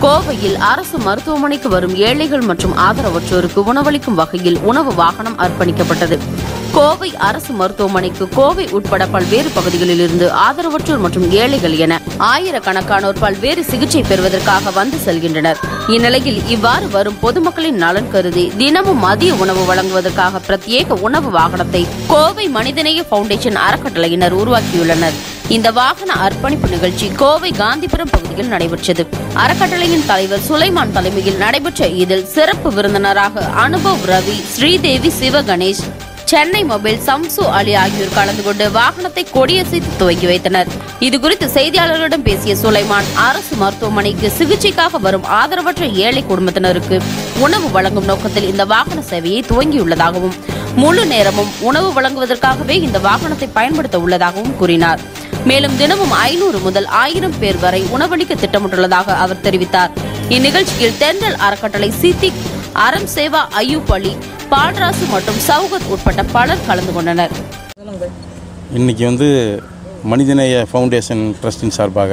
கோவையில் அரசு மருத்துவமனைக்கு வரும் ஏழைகள் மற்றும் ஆதரவற்றோருக்கு உணவளிக்கும் வகையில் உணவு வாகனம் அர்ப்பணிக்கப்பட்டது கோவை அரசு மருத்துவமனைக்கு கோவை உட்பட பல்வேறு பகுதிகளில் இருந்து ஆதரவற்றோர் மற்றும் ஏழைகள் என ஆயிரக்கணக்கானோர் பல்வேறு சிகிச்சை பெறுவதற்காக வந்து செல்கின்றனர் இந்நிலையில் இவ்வாறு வரும் பொதுமக்களின் நலன் கருதி தினமும் மதிய உணவு வழங்குவதற்காக பிரத்யேக உணவு வாகனத்தை கோவை மனிதநேய பவுண்டேஷன் அறக்கட்டளையினர் உருவாக்கியுள்ளனர் இந்த வாகன அர்ப்பணிப்பு நிகழ்ச்சி கோவை காந்திபுரம் பகுதியில் நடைபெற்றது அறக்கட்டளையின் தலைவர் சுலைமான் தலைமையில் நடைபெற்ற இதில் சிறப்பு விருந்தினராக அனுபவ் ரவி ஸ்ரீதேவி சிவகணேஷ் சென்னை மொபைல் சம்சு அலி ஆகியோர் கலந்து கொண்டு வாகனத்தை கொடியசைத்து துவக்கி வைத்தனர் இதுகுறித்து செய்தியாளர்களிடம் பேசிய சுலைமான் அரசு மருத்துவமனைக்கு சிகிச்சைக்காக வரும் ஆதரவற்ற ஏழை குடும்பத்தினருக்கு உணவு வழங்கும் நோக்கத்தில் இந்த வாகன சேவையை துவங்கியுள்ளதாகவும் முழு நேரமும் உணவு வழங்குவதற்காகவே இந்த வாகனத்தை பயன்படுத்த உள்ளதாகவும் கூறினார் மேலும் தினமும் ஐநூறு முதல் ஆயிரம் பேர் வரை உணவளிக்க திட்டமிட்டுள்ளதாக அவர் தெரிவித்தார் இந்நிகழ்ச்சியில் தென்றல் அறக்கட்டளை சித்திக் அறம் சேவா அய்யூப் அலி பால்ராசு மற்றும் சௌகத் உட்பட்ட பலர் கலந்து கொண்டனர் இன்றைக்கி வந்து மனிதநேய ஃபவுண்டேஷன் ட்ரஸ்டின் சார்பாக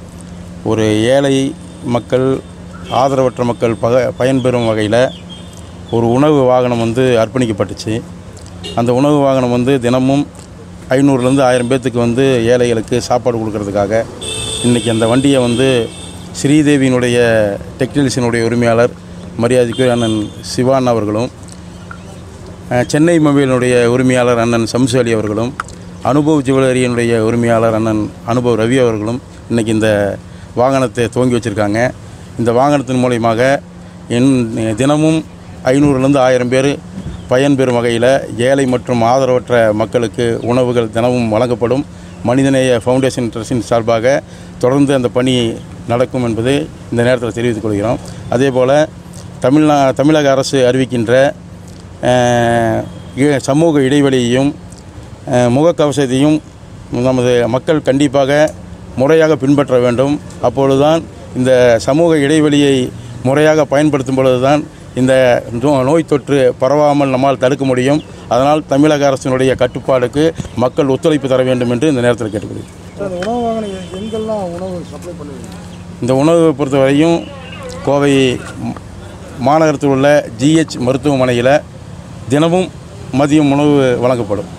ஒரு ஏழை மக்கள் ஆதரவற்ற மக்கள் பக பயன்பெறும் வகையில் ஒரு உணவு வாகனம் வந்து அர்ப்பணிக்கப்பட்டுச்சு அந்த உணவு வாகனம் வந்து தினமும் ஐநூறுலேருந்து ஆயிரம் பேர்த்துக்கு வந்து ஏழைகளுக்கு சாப்பாடு கொடுக்கறதுக்காக இன்றைக்கி அந்த வண்டியை வந்து ஸ்ரீதேவியினுடைய டெக்னிஷியனுடைய உரிமையாளர் மரியாதைக்குரிய அண்ணன் சிவான் அவர்களும் அஹ், சென்னை மொபைலினுடைய உரிமையாளர் அண்ணன் சம்சு அலி அவர்களும் அனுபவ் ஜுவல்லரியினுடைய உரிமையாளர் அண்ணன் அனுபவ் ரவி அவர்களும் இன்றைக்கி இந்த வாகனத்தை துவங்கி வச்சுருக்காங்க இந்த வாகனத்தின் மூலயமாக என் தினமும் ஐநூறுலேருந்து ஆயிரம் பேர் பயன்பெறும் வகையில் ஏழை மற்றும் ஆதரவற்ற மக்களுக்கு உணவுகள் தினமும் வழங்கப்படும் மனிதநேய ஃபவுண்டேஷன் ட்ரஸ்டின் சார்பாக தொடர்ந்து அந்த பணி நடக்கும் என்பது இந்த நேரத்தில் தெரிவித்துக் கொள்கிறோம் அதே போல் தமிழ்நா தமிழக அரசு அறிவிக்கின்ற அஹ், இ- சமூக இடைவெளியையும் அஹ், முகக்கவசத்தையும் நமது மக்கள் கண்டிப்பாக முறையாக பின்பற்ற வேண்டும் அப்பொழுதுதான் இந்த சமூக இடைவெளியை முறையாக பயன்படுத்தும் பொழுதுதான் இந்த நோ- நோய் தொற்று பரவாமல் நம்மால் தடுக்க முடியும் அதனால் தமிழக அரசினுடைய கட்டுப்பாடுக்கு மக்கள் ஒத்துழைப்பு தர வேண்டும் என்று இந்த நேரத்தில் கேட்டுக்கொள்கிறேன் சார் இந்த உணவு வாகனம் எ- எங்கெல்லாம் உணவு சப்ளை பண்ணுவீங்க இந்த உணவு பொறுத்தவரையும் கோவை ம்- மாநகரத்தில் உள்ள ஜிஹெச் மருத்துவமனையில் தினமும் மதியம் உணவு வழங்கப்படும்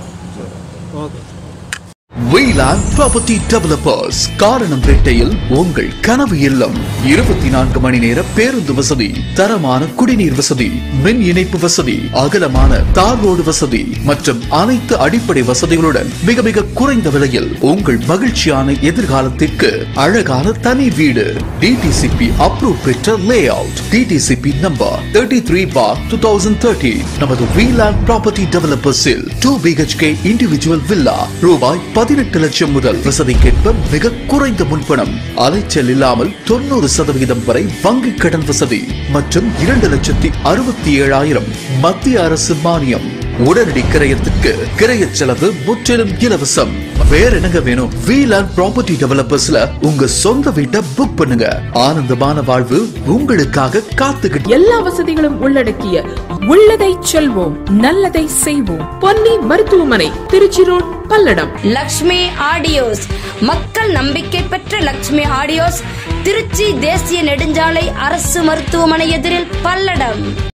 வீலான் ப்ராப்பர்ட்டி டெவலப்பர்ஸ் காரணம் பேட்டையில் உங்கள் கனவு இல்லம் இருபத்தி நான்கு மணி நேர பேருந்து வசதி தரமான குடிநீர் வசதி மின் இணைப்பு வசதி அகலமான தார் ரோடு வசதி மற்றும் அனைத்து அடிப்படை வசதிகளுடன் மிக மிக குறைந்த விலையில் உங்கள் மகிழ்ச்சியான எதிர்காலத்திற்கு அழகான தனி வீடு டிடிசிபி அப்ரூவ் பெற்ற layout DTCP number thirty three four two thousand thirty நமது வீலான் ப்ராப்பர்ட்டி டெவலப்பர்ஸில் டூ பிஹெச்கே இண்டிவிஜுவல் வில்லா ரூபாய் பதினெட்டு லட்சம் முதல் வசதிக்கேற்ப மிக குறைந்த முன்பணம் அலைச்சல் இல்லாமல் தொண்ணூறு சதவிகிதம் வரை வங்கி கடன் வசதி மற்றும் இரண்டு லட்சத்தி அறுபத்தி ஏழாயிரம் மத்திய அரசு மானியம் உடனடி கிரயத்துக்கு கிரய செலவு முற்றிலும் இலவசம் வேற என்னங்க வேணும் வீலான் ப்ராப்பர்ட்டி டெவலப்பர்ஸ்ல உங்க சொந்த வீட்டை புக் பண்ணுங்க ஆனந்தமான வாழ்வு உங்களுக்காக காத்துக்கிட்டு எல்லா வசதிகளும் உள்ளடக்கிய உள்ளதை செல்வோம் நல்லதை செய்வோம் பொன்னி மருத்துவமனை திருச்சி ரோட் பல்லடம் லக்ஷ்மி ஆடியோஸ் மக்கள் நம்பிக்கை பெற்ற லக்ஷ்மி ஆடியோஸ் திருச்சி தேசிய நெடுஞ்சாலை அரசு மருத்துவமனை எதிரில் பல்லடம்